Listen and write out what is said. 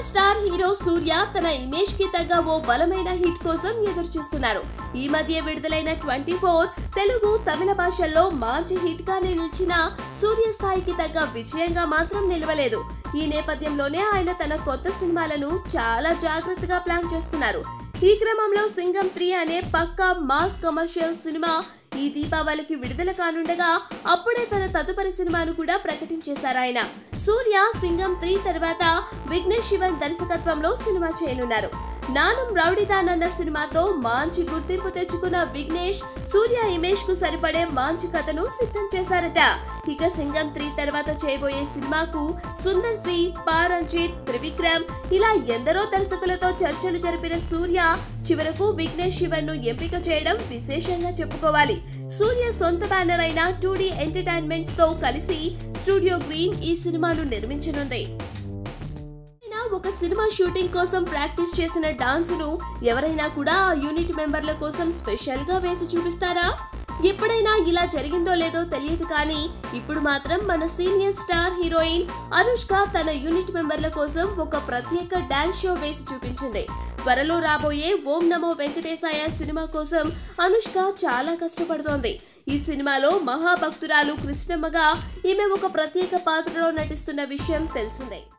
star hero సూర్య తన image కి తగ్గ ఓ బలమైన హిట్ కోసం ఎదురు చూస్తున్నారు ఈ మధ్య విడుదలైన ట్వంటీ ఫోర్ తెలుగు తమిళ భాషల్లో మంచి హిట్ గానే నిలిచిన సూర్య స్థాయికి తగ్గ విజయంగా మాత్రం నిలవలేదు ఈ నేపథ్యంలోనే ఆయన తన కొత్త సినిమాలను చాలా జాగ్రత్తగా ప్లాన్ చేస్తున్నారు ఈ క్రమంలో సింగం త్రీ అనే పక్కా మాస్ కమర్షియల్ సినిమా ఈ దీపావళికి విడుదల కానుండగా అప్పుడే తన తదుపరి సినిమాను కూడా ప్రకటించేశారు ఆయన సూర్య సింగం త్రీ తర్వాత విఘ్నేష్ శివన్ దర్శకత్వంలో సినిమా చేయనున్నారు నానం రౌడీదాన్ అన్న సినిమాతో మంచి గుర్తింపు తెచ్చుకున్న విఘ్నేష్ సూర్య ఇమేజ్ కు సరిపడే మంచి కథను సిద్ధం చేశారట ఇక సింగం త్రీ తర్వాత చేయబోయే సినిమాకు సుందర్ సి పారంజిత్ త్రివిక్రమ్ ఇలా ఎందరో దర్శకులతో చర్చలు జరిపిన సూర్య చివరకు విఘ్నేష్ శివన్ ను ఎంపిక చేయడం విశేషంగా చెప్పుకోవాలి సూర్య సొంత బ్యానర్ అయిన టూ డి ఎంటర్టైన్మెంట్స్ తో కలిసి స్టూడియో గ్రీన్ ఈ సినిమాను నిర్మించనుంది అయినా ఒక సినిమా షూటింగ్ కోసం ప్రాక్టీస్ చేసిన డాన్స్ ను ఎవరైనా కూడా ఆ యూనిట్ మెంబర్ల కోసం స్పెషల్ గా వేసి చూపిస్తారా ఎప్పుడైనా ఇలా జరిగిందో లేదో తెలియదు కానీ ఇప్పుడు మాత్రం మన సీనియర్ స్టార్ హీరోయిన్ అనుష్క తన యూనిట్ మెంబర్ల కోసం ఒక ప్రత్యేక డాన్స్ షో వేసి చూపించింది త్వరలో రాబోయే ఓం నమో వెంకటేశాయ సినిమా కోసం అనుష్క చాలా కష్టపడుతోంది ఈ సినిమాలో మహాభక్తురాలు కృష్ణమ్మగా ఈమె ఒక ప్రత్యేక పాత్రలో నటిస్తున్న విషయం తెలిసిందే